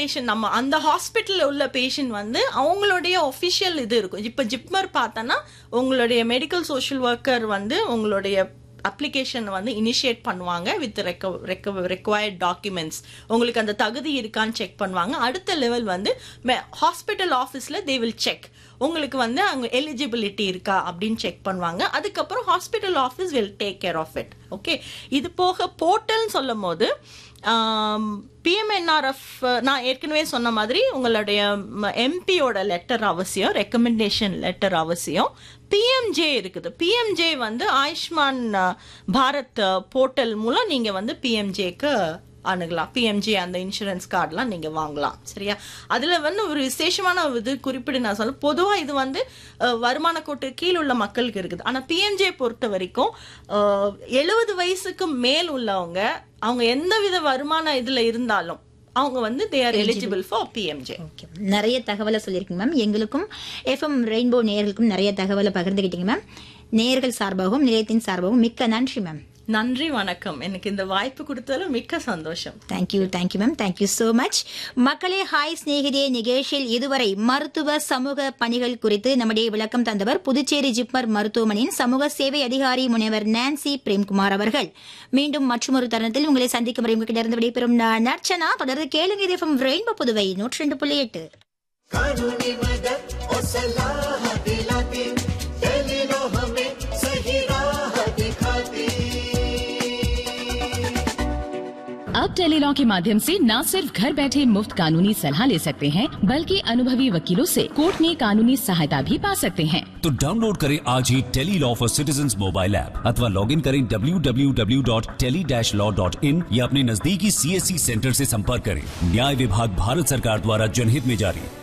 patient நம்ம அந்த ஹாஸ்பிட்டல்ல உள்ள பேஷண்ட் வந்து அவங்களுடைய ஒஃபிஷியல் இது இருக்கும் இப்போ ஜிப்மர் பார்த்தோன்னா உங்களுடைய மெடிக்கல் சோஷியல் ஒர்க்கர் வந்து உங்களுடைய அப்ளிகேஷன் வந்து இனிஷியேட் பண்ணுவாங்க வித் ரெக்வயர்ட் டாக்குமெண்ட்ஸ் உங்களுக்கு அந்த தகுதி இருக்கான்னு செக் பண்ணுவாங்க அடுத்த லெவல் வந்து ஹாஸ்பிட்டல் ஆஃபீஸில் தே வில் செக் உங்களுக்கு வந்து அங்கே எலிஜிபிலிட்டி இருக்கா அப்படின்னு செக் பண்ணுவாங்க அதுக்கப்புறம் hospital office will take care of it okay இது போக போர்ட்டல்னு சொல்லும் போது பிஎம்என்ஆர்எஃப் நான் ஏற்கனவே சொன்ன மாதிரி உங்களுடைய எம்பியோட லெட்டர் அவசியம் ரெக்கமெண்டேஷன் லெட்டர் அவசியம் பிஎம்ஜே இருக்குது பிஎம்ஜே வந்து ஆயுஷ்மான் அஹ், பாரத் போர்ட்டல் மூலம் நீங்க வந்து பிஎம்ஜேக்கு அணுகலாம் பிஎம்ஜே அந்த இன்சூரன்ஸ் கார்டெலாம் நீங்கள் வாங்கலாம் சரியா அதில் வந்து ஒரு விசேஷமான ஒரு இது குறிப்பிட்டு நான் சொல்ல பொதுவாக இது வந்து அஹ், வருமான கோட்டு கீழ் உள்ள மக்களுக்கு இருக்குது ஆனால் பிஎம்ஜே பொறுத்த வரைக்கும் எழுபது வயசுக்கு மேல் உள்ளவங்க அவங்க எந்தவித வருமான இதில் இருந்தாலும் அவங்க வந்து they are eligible for PMJ okay நிறைய தகவலை சொல்லியிருக்கீங்க மேம் எங்களுக்கும் எஃப்எம் ரெயின்போ நேயர்களுக்கும் நிறைய தகவலை பகிர்ந்துக்கிட்டீங்க மேம் நேயர்கள் சார்பாகவும் நிலையத்தின் சார்பாகவும் மிக்க நன்றி மேம் நன்றி வணக்கம் எனக்கு இந்த வாய்ப்பு கொடுத்ததுல மிக்க சந்தோஷம் thank you thank you ma'am thank you so much மக்களே ஹாய் சிநேகிதே நிகழ்ச்சியில் இதுவரை மருத்துவ சமூக பணிகள் குறித்து நம்முடைய விளக்கம் தந்தவர் புதுச்சேரி ஜிப்மர் மருத்துவமனையின் சமூக சேவை அதிகாரி முனைவர் நான்சி பிரேம்குமார் அவர்கள் மீண்டும் மற்றொரு தருணத்தில் உங்களை சந்திக்கும் வரை உங்ககிட்ட விடைபெறும் நான் நர்ச்சனா தொடர்ந்து கேளுங்க இது FM ரெயின்போ புதுவை நூற்றி ரெண்டு புள்ளி எட்டு कानूनी मदद और सलाह दिलाती टेलीनो हमें सही राह दिखाती अब टेलीलॉ के माध्यम से न सिर्फ घर बैठे मुफ्त कानूनी सलाह ले सकते हैं बल्कि अनुभवी वकीलों से कोर्ट में कानूनी सहायता भी पा सकते हैं तो डाउनलोड करें आज ही tele law for citizen mobile app अथवा लॉग इन करें www.tele-law.in या अपने नजदीकी सीएससी सेंटर से संपर्क करें न्याय विभाग भारत सरकार द्वारा जनहित में जारी